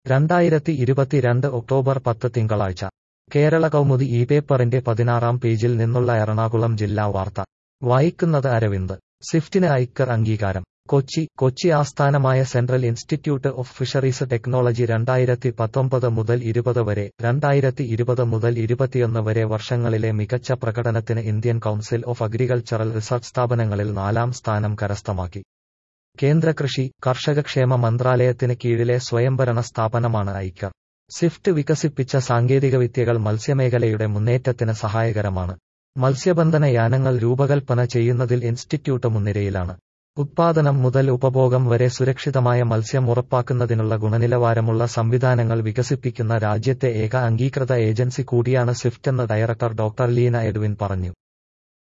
രണ്ടായിരത്തി ഇരുപത്തിരണ്ട് ഒക്ടോബർ പത്ത് തിങ്കളാഴ്ച കേരള കൗമുദി ഈ പേപ്പറിന്റെ പതിനാറാം പേജിൽ നിന്നുള്ള എറണാകുളം ജില്ലാ വാർത്ത വായിക്കുന്നത് അരവിന്ദ് സ്വിഫ്റ്റിന് ഐക്കർ അംഗീകാരം കൊച്ചി കൊച്ചി ആസ്ഥാനമായ central institute of fisheries technology രണ്ടായിരത്തി പത്തൊമ്പത് മുതൽ ഇരുപത് വരെ രണ്ടായിരത്തി ഇരുപത് മുതൽ ഇരുപത്തിയൊന്ന് വരെ വർഷങ്ങളിലെ മികച്ച പ്രകടനത്തിന് Indian council of agricultural research സ്ഥാപനങ്ങളിൽ നാലാം സ്ഥാനം കരസ്ഥമാക്കി കേന്ദ്ര കൃഷി കർഷകക്ഷേമ മന്ത്രാലയത്തിന് കീഴിലെ സ്വയംഭരണ സ്ഥാപനമാണ് ഐക്കർ സ്വിഫ്റ്റ് വികസിപ്പിച്ച സാങ്കേതികവിദ്യകൾ മത്സ്യമേഖലയുടെ മുന്നേറ്റത്തിന് സഹായകരമാണ് മത്സ്യബന്ധന യാനങ്ങൾ രൂപകൽപ്പന ചെയ്യുന്നതിൽ ഇൻസ്റ്റിറ്റ്യൂട്ട് മുൻനിരയിലാണ് ഉത്പാദനം മുതൽ ഉപഭോഗം വരെ സുരക്ഷിതമായ മത്സ്യം ഉറപ്പാക്കുന്നതിനുള്ള ഗുണനിലവാരമുള്ള സംവിധാനങ്ങൾ വികസിപ്പിക്കുന്ന രാജ്യത്തെ ഏക അംഗീകൃത ഏജൻസി കൂടിയാണ് സ്വിഫ്റ്റെന്ന് ഡയറക്ടർ ഡോക്ടർ ലീന എഡ്വിൻ പറഞ്ഞു